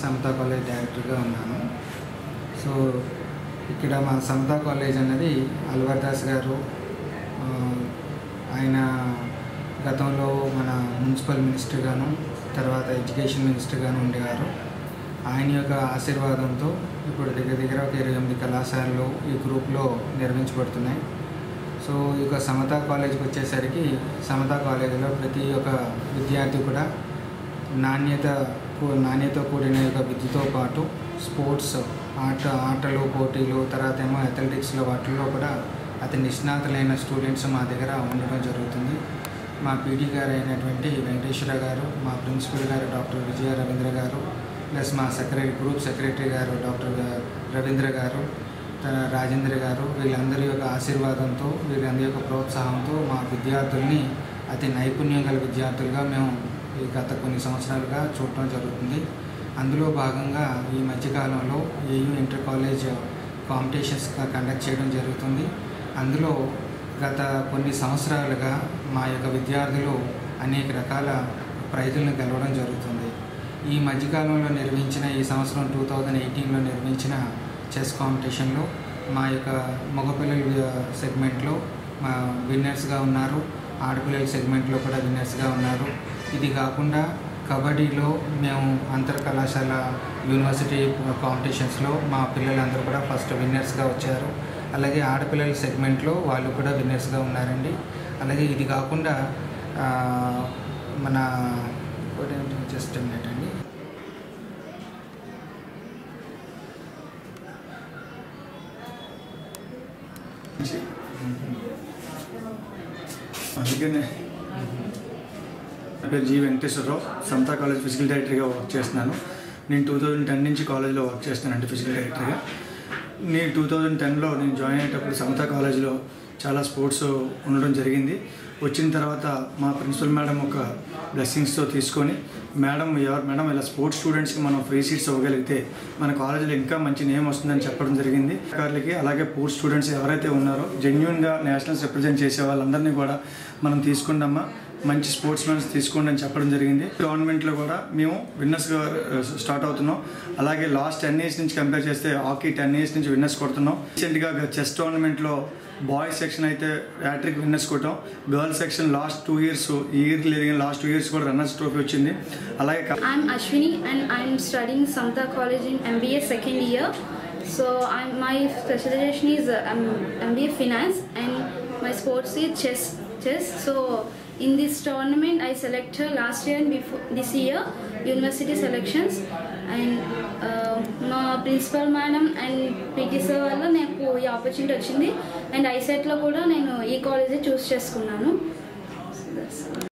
సమతా college డైరెక్టర్గా ఉన్నాను so ఇక్కడ మా సమతా కాలేజ్ అన్నది అల్వర్ దాస్ గారు ఆ, ఆయన గతంలో మన మున్సిపల్ మినిస్టర్గాను తర్వాత ఎడ్యుకేషన్ మినిస్టర్గాను ఉండేవారు ఆయన యొక్క ఆశీర్వాదంతో ఇప్పుడు దగ్గర దగ్గర ఒక ఇరవై ఎనిమిది కళాశాలలు ఈ గ్రూప్లో నిర్మించబడుతున్నాయి సో ఈ యొక్క సమతా కాలేజ్కి వచ్చేసరికి సమతా కాలేజీలో ప్రతి ఒక్క విద్యార్థి కూడా నాణ్యత నాణ్యత కూడిన యొక్క విద్యతో పాటు స్పోర్ట్స్ ఆట ఆటలు పోటీలు తర్వాత ఏమో అథ్లెటిక్స్లో వాటిల్లో కూడా అతి నిష్ణాతులైన స్టూడెంట్స్ మా దగ్గర ఉండడం జరుగుతుంది మా పీడీ గారు అయినటువంటి వెంకటేశ్వర గారు మా ప్రిన్సిపల్ గారు డాక్టర్ విజయ రవీంద్ర గారు ప్లస్ మా secretary group secretary garu doctor Ravindra garu తన రాజేంద్ర గారు వీళ్ళందరి యొక్క ఆశీర్వాదంతో వీళ్ళందరి యొక్క ప్రోత్సాహంతో మా విద్యార్థుల్ని అతి నైపుణ్యం గల విద్యార్థులుగా మేము ఈ గత కొన్ని సంవత్సరాలుగా చూడటం జరుగుతుంది అందులో భాగంగా ఈ మధ్యకాలంలో AU inter college competitions conduct చేయడం జరుగుతుంది అందులో గత కొన్ని సంవత్సరాలుగా మా యొక్క విద్యార్థులు అనేక రకాల ప్రైజులను గెలవడం జరుగుతుంది ఈ మధ్యకాలంలో నిర్వహించిన ఈ సంవత్సరం టూ థౌజండ్ ఎయిటీన్లో నిర్వహించిన చెస్ కాంపిటీషన్లో మా యొక్క మగపిల్లల సెగ్మెంట్లో మా విన్నర్స్గా ఉన్నారు ఆడపిల్లల సెగ్మెంట్లో కూడా విన్నర్స్గా ఉన్నారు ఇది కాకుండా కబడ్డీలో మేము అంతర్ కళాశాల యూనివర్సిటీ కాంపిటీషన్స్లో మా పిల్లలందరూ కూడా ఫస్ట్ విన్నర్స్గా వచ్చారు అలాగే ఆడపిల్లల సెగ్మెంట్లో వాళ్ళు కూడా విన్నర్స్గా ఉన్నారండి అలాగే ఇది కాకుండా ఆ, మన జస్ట్ మినిట్ అండి అందుకనే నా పేరు G Venkateswararao Samatha college physical డైరెక్టర్గా వర్క్ చేస్తున్నాను నేను టూ థౌజండ్ టెన్ నుంచి కాలేజ్లో వర్క్ చేస్తున్నాను అంటే ఫిజికల్ డైరెక్టర్గా నేను టూ థౌజండ్ టెన్లో నేను జాయిన్ అయ్యేటప్పుడు సమతా కాలేజ్లో చాలా స్పోర్ట్స్ ఉండడం జరిగింది వచ్చిన తర్వాత మా ప్రిన్సిపల్ మేడం ఒక బ్లెస్సింగ్స్తో తీసుకొని మేడం ఎవరు మేడం ఇలా స్పోర్ట్స్ స్టూడెంట్స్కి మనం ఫ్రీ సీట్స్ ఇవ్వగలిగితే మన కాలేజీలో ఇంకా మంచి నేమ్ వస్తుందని చెప్పడం జరిగింది అధికారులకి అలాగే పూర్ స్టూడెంట్స్ ఎవరైతే ఉన్నారో జెన్యున్గా నేషనల్స్ రిప్రజెంట్ చేసే వాళ్ళందరినీ కూడా మనం తీసుకుందామా మంచి స్పోర్ట్స్ మెన్స్ తీసుకోండి అని చెప్పడం జరిగింది గవర్నమెంట్లో కూడా మేము విన్నర్స్గా స్టార్ట్ అవుతున్నాం అలాగే లాస్ట్ టెన్ ఇయర్స్ నుంచి కంపేర్ చేస్తే హాకీ టెన్ ఇయర్స్ నుంచి విన్నర్స్ కొడుతున్నాం రీసెంట్గా చెస్ టోర్నమెంట్లో బాయ్స్ సెక్షన్ అయితే హ్యాట్రిక్ విన్నర్స్ కొట్టాం girls section last two years ఈ ఇయర్ లేదు కానీ లాస్ట్ టూ ఇయర్స్ కూడా రన్నర్స్ ట్రోఫీ వచ్చింది అలాగే క- I'm Ashwini and I'm studying Samta College in MBA second year. So I'm, my specialization is uh, um, MBA Finance and my sports is chess. Chess. So in this tournament I selected last year and before this year university selections and uh, మా principal madam and PT sir వల్ల నాకు ఈ opportunity వచ్చింది and ఐసెట్లో కూడా నేను ఈ కాలేజే చూస్ చేసుకున్నాను So that's all.